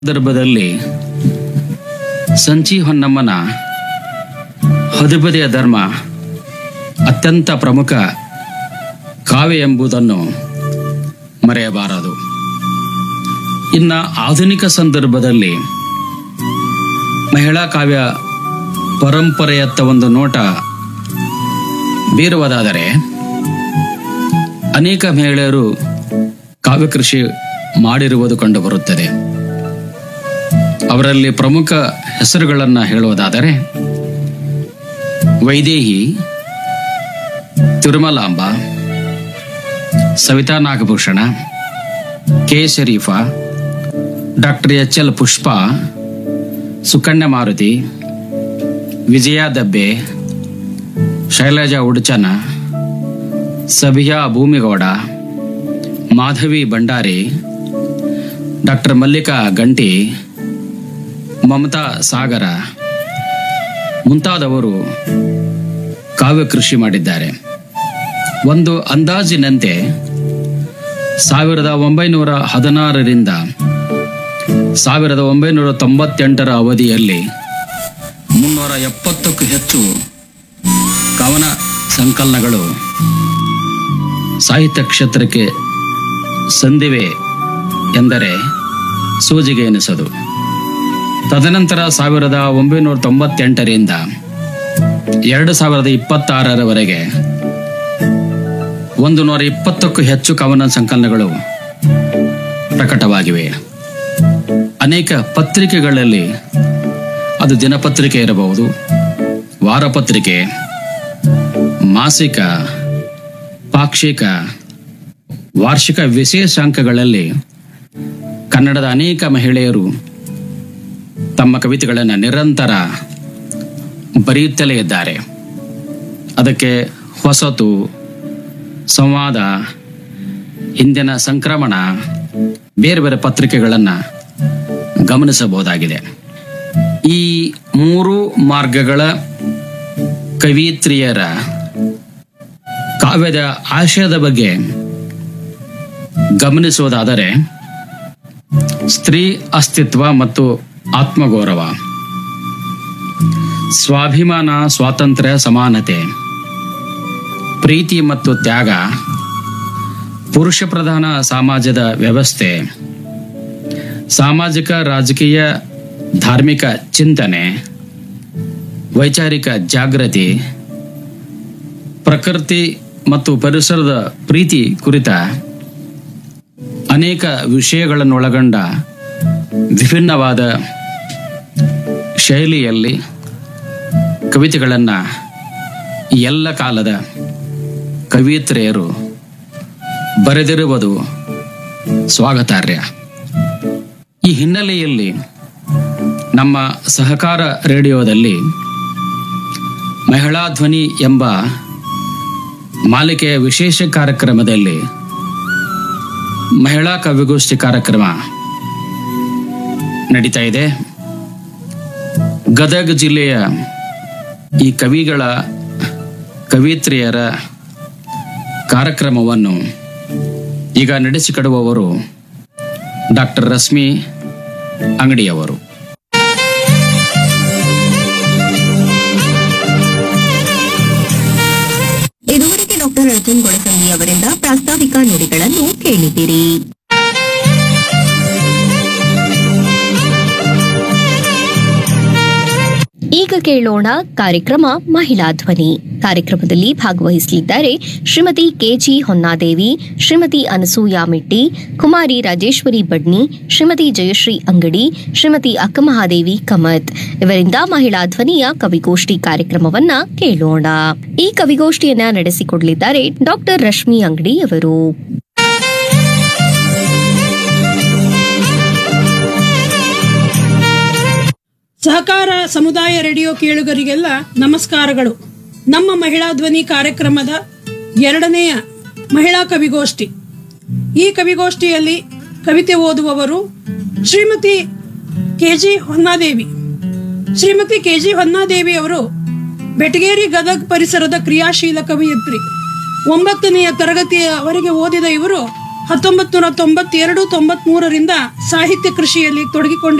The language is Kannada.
ಸಂದರ್ಭದಲ್ಲಿ ಸಂಚಿ ಹೊನ್ನಮ್ಮನ ಹದಿಬದೆಯ ಧರ್ಮ ಅತ್ಯಂತ ಪ್ರಮುಖ ಕಾವ್ಯ ಎಂಬುದನ್ನು ಮರೆಯಬಾರದು ಇನ್ನು ಆಧುನಿಕ ಸಂದರ್ಭದಲ್ಲಿ ಮಹಿಳಾ ಕಾವ್ಯ ಪರಂಪರೆಯತ್ತ ಒಂದು ನೋಟ ಬೀರುವುದಾದರೆ ಅನೇಕ ಮಹಿಳೆಯರು ಕಾವ್ಯ ಕೃಷಿ ಮಾಡಿರುವುದು ಕಂಡುಬರುತ್ತದೆ ಅವರಲ್ಲಿ ಪ್ರಮುಖ ಹೆಸರುಗಳನ್ನು ಹೇಳುವುದಾದರೆ Vaidehi Tirumalamba Savita Nagabhushana K Sharifa doctor H L Pushpa Sukanya Maruti Vijaya Dabbe Shailaja Uduchana Sabiya Bhumigowda Madhavi Bhandari doctor Mallika Ganti Mamata ಸಾಗರ ಮುಂತಾದವರು ಕಾವ್ಯ ಕೃಷಿ ಮಾಡಿದ್ದಾರೆ ಒಂದು ಅಂದಾಜಿನಂತೆ ಸಾವಿರದ ಒಂಬೈನೂರ ಹದಿನಾರರಿಂದ ಸಾವಿರದ ಒಂಬೈನೂರ ತೊಂಬತ್ತೆಂಟರ ಅವಧಿಯಲ್ಲಿ ಮುನ್ನೂರ ಎಪ್ಪತ್ತಕ್ಕೂ ಹೆಚ್ಚು ಕವನ ಸಂಕಲನಗಳು ಸಾಹಿತ್ಯ ಕ್ಷೇತ್ರಕ್ಕೆ ಸಂದಿವೆ ಎಂದರೆ ಸೂಜಿಗೆ ಎನಿಸದು ತದನಂತರ ಸಾವಿರದ ಒಂಬೈನೂರ ತೊಂಬತ್ತೆಂಟರಿಂದ ಎರಡು ಸಾವಿರದ ಇಪ್ಪತ್ತಾರರವರೆಗೆ ಒಂದು ನೂರ ಇಪ್ಪತ್ತಕ್ಕೂ ಹೆಚ್ಚು ಕವನ ಸಂಕಲನಗಳು ಪ್ರಕಟವಾಗಿವೆ ಅನೇಕ ಪತ್ರಿಕೆಗಳಲ್ಲಿ ಅದು ದಿನಪತ್ರಿಕೆ ಇರಬಹುದು ವಾರಪತ್ರಿಕೆ ಮಾಸಿಕ ಪಾಕ್ಷಿಕ ವಾರ್ಷಿಕ ವಿಶೇಷಾಂಕಗಳಲ್ಲಿ ಕನ್ನಡದ ಅನೇಕ ಮಹಿಳೆಯರು ತಮ್ಮ ಕವಿತೆಗಳನ್ನು ನಿರಂತರ ಬರೆಯುತ್ತಲೇ ಇದ್ದಾರೆ ಅದಕ್ಕೆ ಹೊಸತು ಸಂವಾದ ಹಿಂದಿನ ಸಂಕ್ರಮಣ ಬೇರೆ ಬೇರೆ ಪತ್ರಿಕೆಗಳನ್ನು ಗಮನಿಸಬಹುದಾಗಿದೆ ಈ ಮೂರು ಮಾರ್ಗಗಳ ಕವಿತ್ರಿಯರ ಕಾವ್ಯದ ಆಶಯದ ಬಗ್ಗೆ ಗಮನಿಸುವುದಾದರೆ ಸ್ತ್ರೀ ಅಸ್ತಿತ್ವ ಮತ್ತು ಆತ್ಮಗೌರವ ಸ್ವಾಭಿಮಾನ ಸ್ವಾತಂತ್ರ್ಯ ಸಮಾನತೆ ಪ್ರೀತಿ ಮತ್ತು ತ್ಯಾಗ ಪುರುಷ ಪ್ರಧಾನ ಸಮಾಜದ ವ್ಯವಸ್ಥೆ ಸಾಮಾಜಿಕ ರಾಜಕೀಯ ಧಾರ್ಮಿಕ ಚಿಂತನೆ ವೈಚಾರಿಕ ಜಾಗೃತಿ ಪ್ರಕೃತಿ ಮತ್ತು ಪರಿಸರದ ಪ್ರೀತಿ ಕುರಿತ ಅನೇಕ ವಿಷಯಗಳನ್ನು ಒಳಗೊಂಡ ವಿಭಿನ್ನವಾದ ಶೈಲಿಯಲ್ಲಿ ಕವಿತೆಗಳನ್ನು ಎಲ್ಲ ಕಾಲದ ಕವಿಯತ್ರಿಯರು ಬರೆದಿರುವುದು ಸ್ವಾಗತಾರ್ಹ ಈ ಹಿನ್ನೆಲೆಯಲ್ಲಿ ನಮ್ಮ ಸಹಕಾರ ರೇಡಿಯೋದಲ್ಲಿ ಮಹಿಳಾ ಧ್ವನಿ ಎಂಬ ಮಾಲಿಕೆಯ ವಿಶೇಷ ಕಾರ್ಯಕ್ರಮದಲ್ಲಿ ಮಹಿಳಾ ಕವಿಗೋಷ್ಠಿ ಕಾರ್ಯಕ್ರಮ ನಡೀತಾ ಇದೆ ಗದಗ ಜಿಲ್ಲೆಯ ಈ ಕವಿಗಳ ಕವಿತ್ರಿಯರ ಕಾರ್ಯಕ್ರಮವನ್ನು ಈಗ ನಡೆಸಿಕೊಡುವವರು ಡಾಕ್ಟರ್ ರಶ್ಮಿ ಅಂಗಡಿಯವರು ಇದುವರೆಗೆ ಡಾಕ್ಟರ್ ಅರ್ಜುನ್ ಗೊಳಸಂಗಿ ಅವರಿಂದ ಪ್ರಾಸ್ತಾವಿಕ ನುಡಿಗಳನ್ನು ಕೇಳಿದಿರಿ ಈಗ ಕೇಳೋಣ ಕಾರ್ಯಕ್ರಮ ಮಹಿಳಾ ಧ್ವನಿ ಕಾರ್ಯಕ್ರಮದಲ್ಲಿ ಭಾಗವಹಿಸಲಿದ್ದಾರೆ ಶ್ರೀಮತಿ ಕೆಜಿ ಹೊನ್ನಾದೇವಿ ಶ್ರೀಮತಿ ಅನಸೂಯ ಮಿಟ್ಟಿ ಕುಮಾರಿ ರಾಜೇಶ್ವರಿ ಬಡ್ನಿ ಶ್ರೀಮತಿ ಜಯಶ್ರೀ ಅಂಗಡಿ ಶ್ರೀಮತಿ ಅಕ್ಕಮಹಾದೇವಿ ಕಮತ್ ಇವರಿಂದ ಮಹಿಳಾ ಧ್ವನಿಯ ಕವಿಗೋಷ್ಠಿ ಕಾರ್ಯಕ್ರಮವನ್ನ ಕೇಳೋಣ ಈ ಕವಿಗೋಷ್ಠಿಯನ್ನ ನಡೆಸಿಕೊಡಲಿದ್ದಾರೆ ಡಾಕ್ಟರ್ ರಶ್ಮಿ ಅಂಗಡಿ ಅವರು ಸಹಕಾರ ಸಮುದಾಯ ರೇಡಿಯೋ ಕೇಳುಗರಿಗೆಲ್ಲ ನಮಸ್ಕಾರಗಳು ನಮ್ಮ ಮಹಿಳಾ ಧ್ವನಿ ಕಾರ್ಯಕ್ರಮದ ಎರಡನೆಯ ಮಹಿಳಾ ಕವಿಗೋಷ್ಠಿ ಈ ಕವಿಗೋಷ್ಠಿಯಲ್ಲಿ ಕವಿತೆ ಓದುವವರು ಶ್ರೀಮತಿ ಕೆಜಿ ಹೊನ್ನಾದೇವಿ ಶ್ರೀಮತಿ ಕೆಜಿ ಹೊನ್ನಾದೇವಿ ಅವರು ಬೆಟಗೇರಿ ಗದಗ್ ಪರಿಸರದ ಕ್ರಿಯಾಶೀಲ ಕವಿಯತ್ರಿ ಒಂಬತ್ತನೆಯ ತರಗತಿಯವರೆಗೆ ಓದಿದ ಇವರು ಹತ್ತೊಂಬತ್ತು ನೂರ ತೊಂಬತ್ತೆರಡು ತೊಂಬತ್ಮೂರರಿಂದ ಸಾಹಿತ್ಯ ಕೃಷಿಯಲ್ಲಿ ತೊಡಗಿಕೊಂಡು